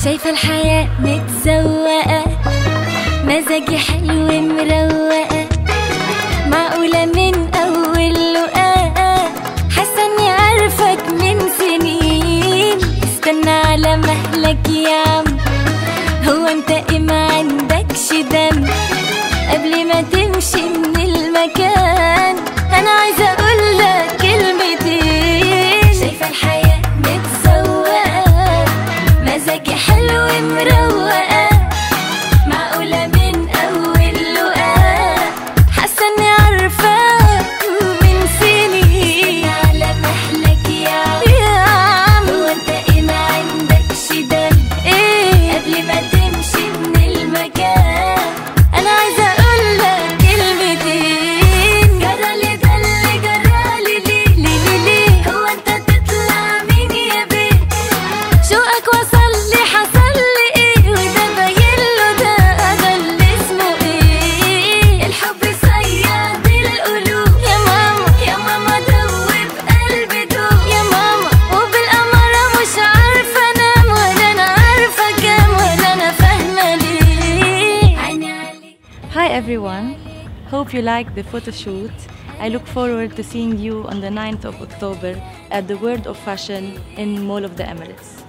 شايفة الحياة متسوقة مزاجي حلو مروقة معقولة من أول لقاء حاسة إني عارفك من سنين استنى على مهلك يا عم هو أنت إيه ما عندكش دم قبل ما تمشي من المكان أنا عايزة أقول لك كلمتين شايفة الحياة متسوقة مزاجي حلو مروقة معقولة من أول لقاء حاسة إني عارفاك من سنين على مهلك يا عم هو أنت إيه ما عندكش دم إيه قبل ما تمشي من المكان أنا عايزة أقول لك كلمتين جرالي ده اللي جرالي ليه ليه ليه ليه هو أنت تطلع مين يا بيه شوقك وصل لي حصل لي ايه وده باين له ده ده اللي اسمه ايه الحب صياد القلوب يا ماما يا ماما دوب قلبي دوب يا ماما وبالأمارة مش عارفة انام ولا انا عارفة كام ولا انا فاهمة ليه عيني عليك Hi everyone. Hope you liked the photo shoot. I look forward to seeing you on the 9th of October at the World of Fashion in Mall of the Emirates.